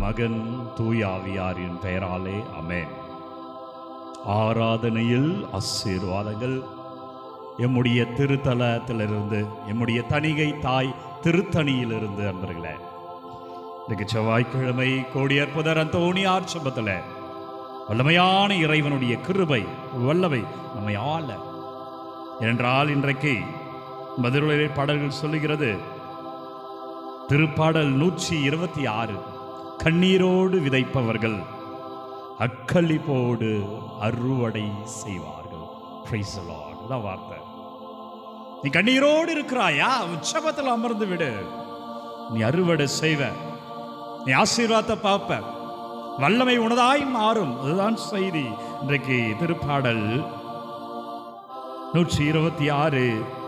மகன் தூய ஆவியாரின் பெயராலே அமேன் ஆராதனையில் ஆசீர்வாதங்கள் எம்முடைய திருத்தலத்திலிருந்து எம்முடைய தணிகை தாய் திருத்தணியிலிருந்து அன்பர்களே இன்னைக்கு செவ்வாய்க்கிழமை கோடியற்புதர் அந்தோணியார் சுபத்தில் வல்லமையான இறைவனுடைய கிருபை வல்லமை நம்மை ஆள என்றால் இன்றைக்கு மதுரை பாடல்கள் சொல்லுகிறது திருப்பாடல் நூற்றி இருபத்தி ஆறு கண்ணீரோடு விதைப்பவர்கள் அக்களிப்போடு அறுவடை செய்வார்கள் Praise the Lord. அதான் வார்த்தை நீ கண்ணீரோடு இருக்கிறாயா உச்சபத்தில் அமர்ந்து விடு நீ அறுவடை செய்வ நீ ஆசீர்வாதத்தை பார்ப்ப வல்லமை உனதாய் மாறும் அதுதான் செய்தி இன்றைக்கு திருப்பாடல் நூற்றி இருபத்தி ஆறு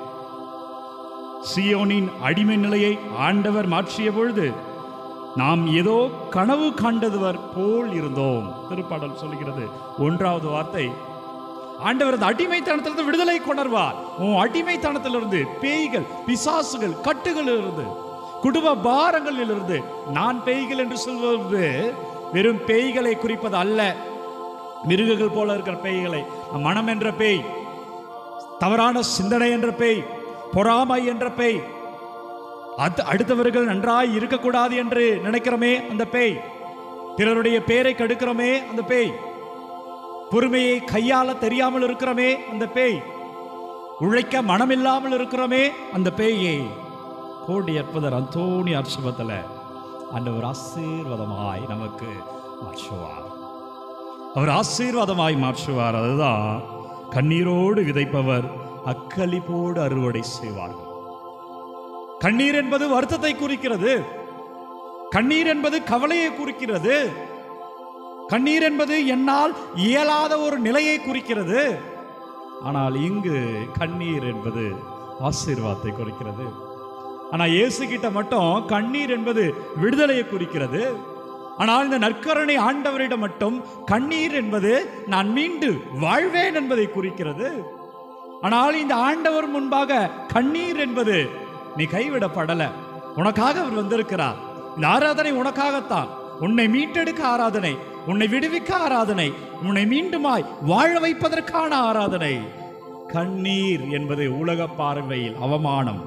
சியோனின் அடிமை நிலையை ஆண்டவர் மாற்றிய பொழுது நாம் ஏதோ கனவு காண்டதுவர் போல் இருந்தோம் திருப்பாடல் சொல்லுகிறது ஒன்றாவது வார்த்தை ஆண்டவர் அந்த அடிமைத்தனத்திலிருந்து விடுதலை கொணர்வார் உன் அடிமைத்தனத்திலிருந்து பேய்கள் பிசாசுகள் கட்டுகளில் இருந்து குடும்ப பாரங்களில் இருந்து நான் பேய்கள் என்று சொல்வது வெறும் பேய்களை குறிப்பது அல்ல மிருகங்கள் போல இருக்கிற பேய்களை மனம் என்ற பேய் தவறான சிந்தனை என்ற பேய் பொறாமை என்ற பேய் அது அடுத்தவர்கள் நன்றாய் இருக்கக்கூடாது என்று நினைக்கிறோமே அந்த பேய் பிறருடைய பேரை கெடுக்கிறோமே அந்த பேய் பொறுமையை கையாள தெரியாமல் இருக்கிறோமே அந்த பேய் உழைக்க மனமில்லாமல் இருக்கிறோமே அந்த பேயை கோடி அற்புதர் அந்தோணி அர்ஷபத்தில் ஆண்டவர் ஆசீர்வாதமாய் நமக்கு மாற்றுவார் அவர் ஆசீர்வாதமாய் மாற்றுவார் அதுதான் கண்ணீரோடு விதைப்பவர் அக்களிப்போடு அறுவடை செய்வார்கள் கண்ணீர் என்பது வருத்தத்தை குறிக்கிறது கண்ணீர் என்பது கவலையை குறிக்கிறது கண்ணீர் என்பது என்னால் இயலாத ஒரு நிலையை குறிக்கிறது ஆனால் இங்கு கண்ணீர் என்பது ஆசீர்வாதத்தை குறிக்கிறது ஆனால் இயேசு கிட்ட மட்டும் கண்ணீர் என்பது விடுதலையை குறிக்கிறது ஆனால் இந்த நற்கரணை ஆண்டவரிடம் மட்டும் கண்ணீர் என்பது நான் மீண்டு வாழ்வேன் என்பதை குறிக்கிறது ஆனால் இந்த ஆண்டவர் முன்பாக கண்ணீர் என்பது நீ கைவிடப்படல உனக்காக அவர் வந்திருக்கிறார் இந்த ஆராதனை உனக்காகத்தான் உன்னை மீட்டெடுக்க ஆராதனை உன்னை விடுவிக்க ஆராதனை உன்னை மீண்டுமாய் வாழ வைப்பதற்கான ஆராதனை கண்ணீர் என்பது உலக பார்வையில் அவமானம்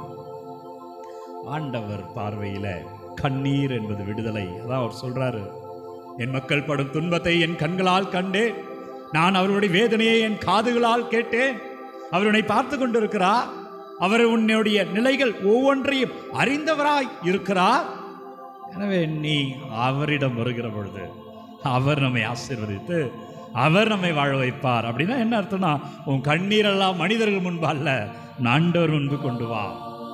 ஆண்டவர் பார்வையில கண்ணீர் என்பது விடுதலை அதான் அவர் சொல்றாரு என் மக்கள் படும் துன்பத்தை என் கண்களால் கண்டேன் நான் அவருடைய வேதனையை என் காதுகளால் கேட்டேன் அவர் உன்னை பார்த்து கொண்டிருக்கிறார் அவர் உன்னுடைய நிலைகள் ஒவ்வொன்றையும் அறிந்தவராய் இருக்கிறார் எனவே நீ அவரிடம் வருகிற பொழுது அவர் நம்மை ஆசீர்வதித்து அவர் நம்மை வாழ வைப்பார் அப்படின்னா என்ன அர்த்தம்னா உன் கண்ணீரெல்லாம் மனிதர்கள் முன்பு அல்ல நாண்டவர் முன்பு கொண்டு வா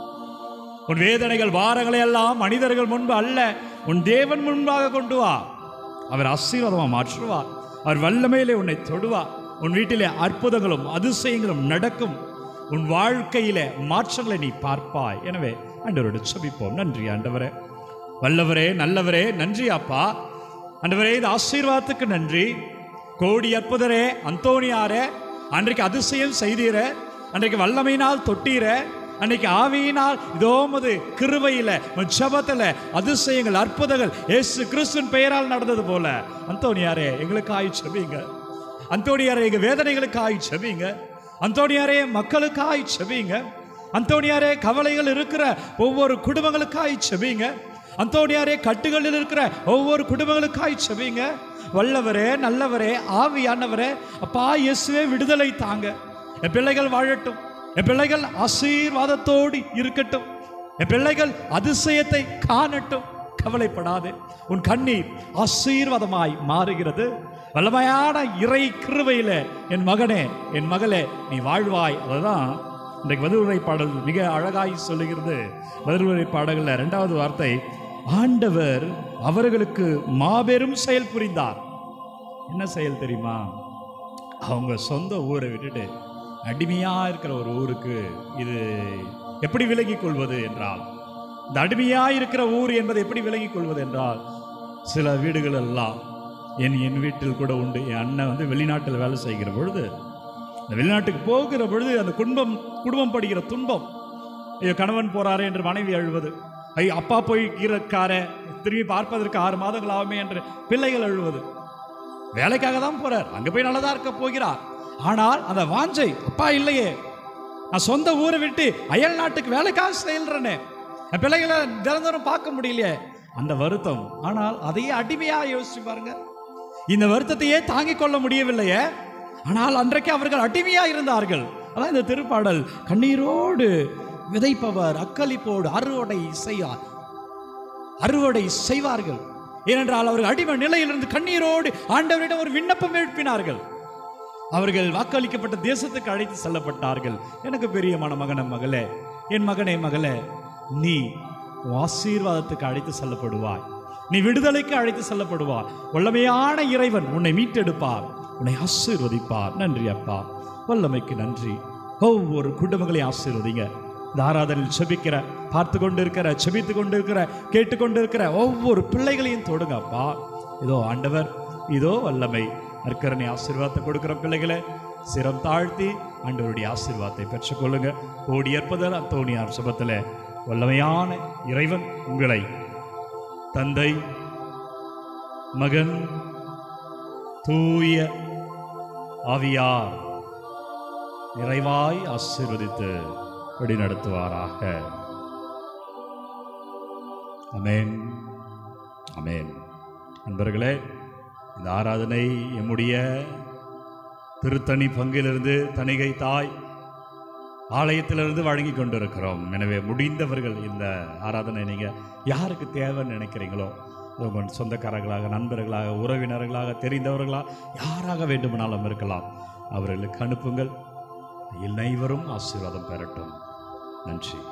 உன் வேதனைகள் பாரங்களை எல்லாம் மனிதர்கள் முன்பு அல்ல உன் தேவன் முன்பாக கொண்டு வா அவர் ஆசீர்வாதமா மாற்றுவார் அவர் வல்லமையிலே உன்னை தொடுவார் உன் வீட்டிலே அற்புதங்களும் அதிசயங்களும் நடக்கும் உன் வாழ்க்கையிலே மாற்றங்களை நீ பார்ப்பாய் எனவே ஆண்டவரோடு செபிப்போம் நன்றி ஆண்டவரே வல்லவரே நல்லவரே நன்றி அப்பா ஆண்டவரே இந்த ஆசீர்வாதத்துக்கு நன்றி கோடி அற்புதரே அந்தோணியாரே அன்றைக்கு அதிசயம் செய்தீரே அன்றைக்கு வல்லமையினால் தொட்டீரே அன்னைக்கு ஆவியினால் இதோ மது கிருபையில உன் ஜெபத்துல அதிசயங்கள் அற்புதங்கள் இயேசு கிறிஸ்துவின் பெயரால் நடந்தது போல அந்தோணியாரே எங்களுக்காய் செபிங்க அந்தோணியாரே எங்க வேதனைகளுக்காய் செபிங்க அந்தோணியாரே மக்களுக்காய் செபிங்க அந்தோணியாரே கவலைகள் இருக்கிற ஒவ்வொரு குடும்பங்களுக்காய் செபிங்க அந்தோணியாரே கட்டுகளில் இருக்கிற ஒவ்வொரு குடும்பங்களுக்காய் செபிங்க வல்லவரே நல்லவரே ஆவியானவரே அப்பா இயேசுவே விடுதலை தாங்க என் பிள்ளைகள் வாழட்டும் என் பிள்ளைகள் ஆசீர்வாதத்தோடு இருக்கட்டும் என் பிள்ளைகள் அதிசயத்தை காணட்டும் கவலைப்படாதே உன் கண்ணீர் ஆசீர்வாதமாய் மாறுகிறது வல்லமையான இறை கிருவையில என் மகனே என் மகளே நீ வாழ்வாய் அதுதான் இன்றைக்கு பதிலுரை பாடல் மிக அழகாய் சொல்லுகிறது பதிலுரை பாடல்ல இரண்டாவது வார்த்தை ஆண்டவர் அவர்களுக்கு மாபெரும் செயல் புரிந்தார் என்ன செயல் தெரியுமா அவங்க சொந்த ஊரை விட்டுட்டு அடிமையா இருக்கிற ஒரு ஊருக்கு இது எப்படி விலகிக் கொள்வது என்றால் இந்த அடிமையா இருக்கிற ஊர் என்பதை எப்படி விலகிக் கொள்வது என்றால் சில வீடுகள் எல்லாம் என் என் வீட்டில் கூட உண்டு என் அண்ணன் வந்து வெளிநாட்டில் வேலை செய்கிற பொழுது இந்த வெளிநாட்டுக்கு போகிற பொழுது அந்த குடும்பம் குடும்பம் படுகிற துன்பம் ஐயோ கணவன் போறாரே என்று மனைவி அழுவது ஐ அப்பா போய் இருக்கார திரும்பி பார்ப்பதற்கு ஆறு மாதங்கள் ஆகுமே என்று பிள்ளைகள் அழுவது வேலைக்காக தான் போறார் அங்க போய் நல்லதா இருக்க போகிறார் ஆனால் அந்த வாஞ்சை அப்பா இல்லையே நான் சொந்த ஊரை விட்டு அயல் நாட்டுக்கு வேலைக்காக செல்றேனே என் பிள்ளைகளை தினந்தோறும் பார்க்க முடியலையே அந்த வருத்தம் ஆனால் அதையே அடிமையா யோசிச்சு பாருங்க இந்த வருத்தத்தையே தாங்கிக் கொள்ள முடியவில்லையே ஆனால் அன்றைக்கு அவர்கள் அடிமையா இருந்தார்கள் அதான் இந்த திருப்பாடல் கண்ணீரோடு விதைப்பவர் அக்களிப்போடு அறுவடை செய்யார் அறுவடை செய்வார்கள் ஏனென்றால் அவர்கள் அடிமை நிலையிலிருந்து கண்ணீரோடு ஆண்டவரிடம் ஒரு விண்ணப்பம் எழுப்பினார்கள் அவர்கள் வாக்களிக்கப்பட்ட தேசத்துக்கு அழைத்து செல்லப்பட்டார்கள் எனக்கு பிரியமான மகன மகளே என் மகனே மகளே நீ உன் ஆசீர்வாதத்துக்கு அழைத்து செல்லப்படுவாய் நீ விடுதலைக்கு அழைத்து செல்லப்படுவாய் வல்லமையான இறைவன் உன்னை மீட்டெடுப்பார் உன்னை ஆசீர்வதிப்பார் நன்றி அப்பா வல்லமைக்கு நன்றி ஒவ்வொரு குடும்பங்களையும் ஆசீர்வதிங்க இந்த ஆராதனையில் செபிக்கிற பார்த்து கொண்டிருக்கிற செபித்து கொண்டிருக்கிற கேட்டுக்கொண்டிருக்கிற ஒவ்வொரு பிள்ளைகளையும் தொடுங்க அப்பா இதோ ஆண்டவர் இதோ வல்லமை நற்கரணை ஆசீர்வாதத்தை கொடுக்கிற பிள்ளைகளை சிரம் தாழ்த்தி ஆண்டவருடைய ஆசீர்வாதத்தை பெற்றுக்கொள்ளுங்க கோடி ஏற்பதல் அத்தோணியார் சுபத்தில் வல்லமையான இறைவன் உங்களை தந்தை மகன் தூய ஆவியார் நிறைவாய் ஆசீர்வதித்து வழிநடத்துவாராக அமேன் அமேன் நண்பர்களே இந்த ஆராதனை எம்முடைய திருத்தணி பங்கிலிருந்து தணிகை தாய் ஆலயத்திலிருந்து வழங்கி கொண்டிருக்கிறோம் எனவே முடிந்தவர்கள் இந்த ஆராதனை நீங்கள் யாருக்கு தேவைன்னு நினைக்கிறீங்களோ உங்கள் சொந்தக்காரர்களாக நண்பர்களாக உறவினர்களாக தெரிந்தவர்களாக யாராக வேண்டுமானாலும் இருக்கலாம் அவர்களுக்கு அனுப்புங்கள் அனைவரும் ஆசீர்வாதம் பெறட்டும் நன்றி